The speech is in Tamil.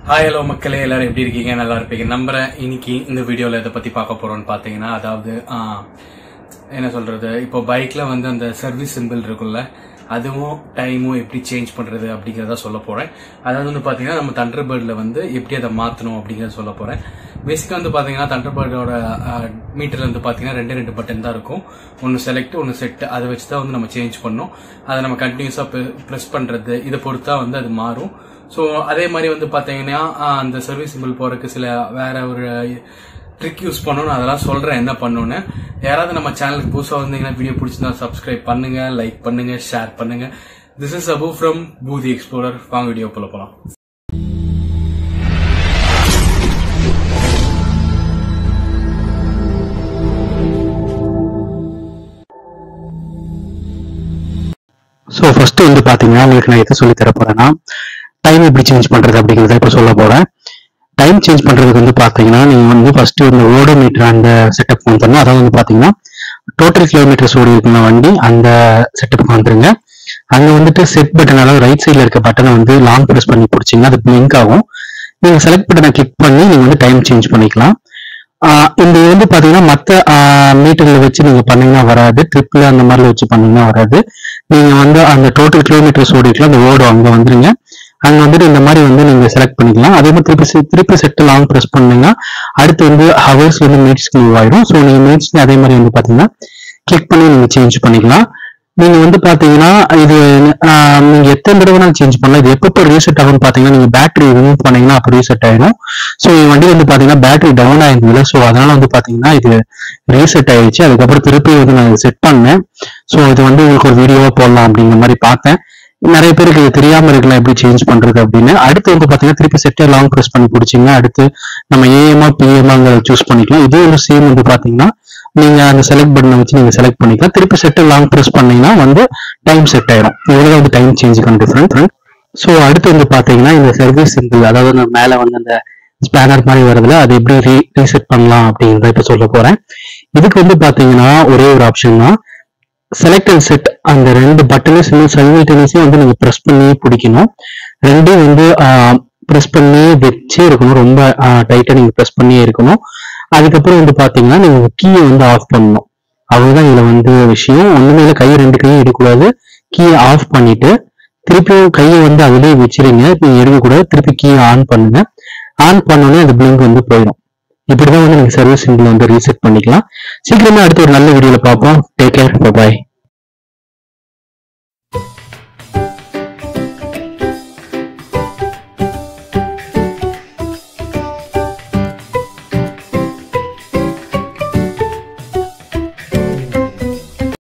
ஹாய் ஹலோ மக்களே எல்லாரும் எப்படி இருக்கீங்க நல்லா இருப்பீங்க நம்புறேன் இன்னைக்கு இந்த வீடியோல இதை பத்தி பார்க்க போறோம்னு பாத்தீங்கன்னா அதாவது ஆ, என்ன சொல்றது இப்போ பைக்ல வந்து அந்த சர்வீஸ் சிம்பிள் இருக்கும்ல அதுவும் டைமும் எப்படி சேஞ்ச் பண்றது அப்படிங்கறத சொல்ல போறேன் அதாவது வந்து பாத்தீங்கன்னா நம்ம தண்டர் பேர்ட்ல வந்து எப்படி அதை மாத்தணும் அப்படிங்கறத சொல்ல போறேன் பேசிக்கா வந்து பாத்தீங்கன்னா தண்டர் பேர்டோட மீட்டர்ல வந்து பாத்தீங்கன்னா ரெண்டு ரெண்டு பட்டன் தான் இருக்கும் ஒன்னு செலக்ட் ஒன்னு செட் அதை வச்சு தான் வந்து நம்ம சேஞ்ச் பண்ணோம் அதை நம்ம கண்டினியூஸா ப்ரெஸ் பண்றது இதை பொறுத்தா வந்து அது மாறும் ஸோ அதே மாதிரி வந்து பாத்தீங்கன்னா ஆஹ், அந்த சர்வீஸ் சிம்பிள் போறதுக்கு சில வேற ஒரு ட்ரிக் யூஸ் பண்ணணும் அதெல்லாம் சொல்றேன் என்ன பண்ணணும்னு யாராவது நம்ம சேனலுக்கு புதுசாக வந்தீங்கன்னா வீடியோ பிடிச்சிருந்தா சப்ஸ்கிரைப் பண்ணுங்க லைக் பண்ணுங்க ஷேர் பண்ணுங்க this is Abu from Boothi explorer வாங்க வீடியோ போல போலாம் ஸோ ஃபர்ஸ்ட் வந்து பாத்தீங்கன்னா உங்களுக்கு நான் எது சொல்லி தர போறேன்னா டைம் எப்படி சேஞ்ச் பண்றது அப்படிங்கிறத இப்போ சொல்ல போறேன் டைம் சேஞ்ச் பண்றதுக்கு வந்து பாத்தீங்கன்னா நீங்க வந்து ஃபர்ஸ்ட் இந்த ஓடோமீட்டர் அந்த செட்டப் வந்துடணும் அதாவது வந்து பாத்தீங்கன்னா டோட்டல் கிலோமீட்டர்ஸ் ஓடி இருக்கிற வண்டி அந்த செட்டப்புக்கு வந்துருங்க அங்க வந்துட்டு செட் பட்டன் அதாவது ரைட் சைடுல இருக்க பட்டனை வந்து லாங் ப்ரெஸ் பண்ணி பிடிச்சிங்கன்னா அது பிளிங்க் ஆகும் நீங்க செலக்ட் பட்டனை கிளிக் பண்ணி நீங்க வந்து டைம் சேஞ்ச் பண்ணிக்கலாம் ஆஹ் இந்த இது வந்து பாத்தீங்கன்னா மத்த மீட்டர்ல வச்சு நீங்க பண்ணீங்கன்னா வராது ட்ரிப்ல அந்த மாதிரில வச்சு பண்ணீங்கன்னா வராது நீங்க வந்து அந்த டோட்டல் கிலோமீட்டர்ஸ் ஓடிக்கலாம் அந்த ஓடும் அங்க வந்துருங்க அங்க வந்துட்டு இந்த மாதிரி வந்து நீங்க செலக்ட் பண்ணிக்கலாம் அதே மாதிரி திருப்பி se- திருப்பி செட் லாங் ப்ரெஸ் பண்ணீங்கன்னா அடுத்து வந்து ஹவர்ஸ் வந்து மினிட்ஸ்க்கு மூவ் ஆயிடும் ஸோ நீங்க மினிட்ஸ் அதே மாதிரி வந்து பாத்தீங்கன்னா கிளிக் பண்ணி நீங்க சேஞ்ச் பண்ணிக்கலாம் நீங்க வந்து பாத்தீங்கன்னா இது ஆஹ், நீங்க எத்தனை தடவை சேஞ்ச் பண்ணலாம் இது எப்பப்போ ரீசெட் ஆகும்னு பாத்தீங்கன்னா நீங்க பேட்டரி ரிமூவ் பண்ணீங்கன்னா அப்போ ரீசெட் ஆயிடும் ஸோ என் வண்டி வந்து பாத்தீங்கன்னா பேட்டரி டவுன் ஆயிருந்ததுல ஸோ அதனால வந்து பாத்தீங்கன்னா இது ரீசெட் ஆயிடுச்சு அதுக்கப்புறம் திருப்பி வந்து நான் செட் பண்ணேன் ஸோ இது வந்து உங்களுக்கு ஒரு வீடியோவா போடலாம் அப்படிங்கிற மாதிரி பார்த்தேன் நிறைய பேருக்கு இது தெரியாம இருக்கலாம் எப்படி சேஞ்ச் பண்றது அப்படின்னு அடுத்து வந்து பாத்தீங்கன்னா திருப்பி செட்டே லாங் ப்ரெஸ் பண்ணி பிடிச்சிங்க அடுத்து நம்ம ஏஎம்ஆ பிஎம்ஆங்கிறத சூஸ் பண்ணிக்கலாம் இதே வந்து சேம் வந்து பாத்தீங்கன்னா நீங்க அந்த செலக்ட் பட்டனை வச்சு நீங்க செலக்ட் பண்ணிக்கலாம் திருப்பி செட்டை லாங் ப்ரெஸ் பண்ணீங்கன்னா வந்து டைம் செட் ஆயிடும் இவ்வளவு வந்து டைம் சேஞ்சுக்கான டிஃபரெண்ட் ஸோ அடுத்து வந்து பாத்தீங்கன்னா இந்த சர்வீஸ் சிம்பிள் அதாவது நம்ம மேல வந்து அந்த ஸ்பேனர் மாதிரி வருதுல அது எப்படி ரீ ரீசெட் பண்ணலாம் அப்படிங்கிறத இப்ப சொல்ல போறேன் இதுக்கு வந்து பாத்தீங்கன்னா ஒரே ஒரு ஆப்ஷன் தான் செலக்ட் அண்ட் செட் அந்த ரெண்டு பட்டனையும் சைமல்டேனியஸையும் வந்து நீங்க ப்ரெஸ் பண்ணி பிடிக்கணும் ரெண்டும் வந்து ப்ரெஸ் பண்ணி வச்சே இருக்கணும் ரொம்ப டைட்டா நீங்க ப்ரெஸ் பண்ணியே இருக்கணும் அதுக்கப்புறம் வந்து பாத்தீங்கன்னா நீங்க கீயை வந்து ஆஃப் பண்ணணும் அவ்வளவுதான் இதுல வந்து விஷயம் ஒண்ணுமே இல்லை கையை ரெண்டு கையும் எடுக்கக்கூடாது கீயை ஆஃப் பண்ணிட்டு திருப்பியும் கையை வந்து அதிலே வச்சிருங்க நீங்க எடுக்கக்கூடாது திருப்பி கீயை ஆன் பண்ணுங்க ஆன் பண்ணோடனே அந்த பிளிங்க் வந்து போயிடும் இப்படிதான் வந்து நீங்க சர்வீஸ் சிம்பிள் வந்து ரீசெட் பண்ணிக்கலாம் சீக்கிரமா அடுத்து ஒரு நல்ல வீடியோல பார்ப்போம் டேக் கேர் பாய்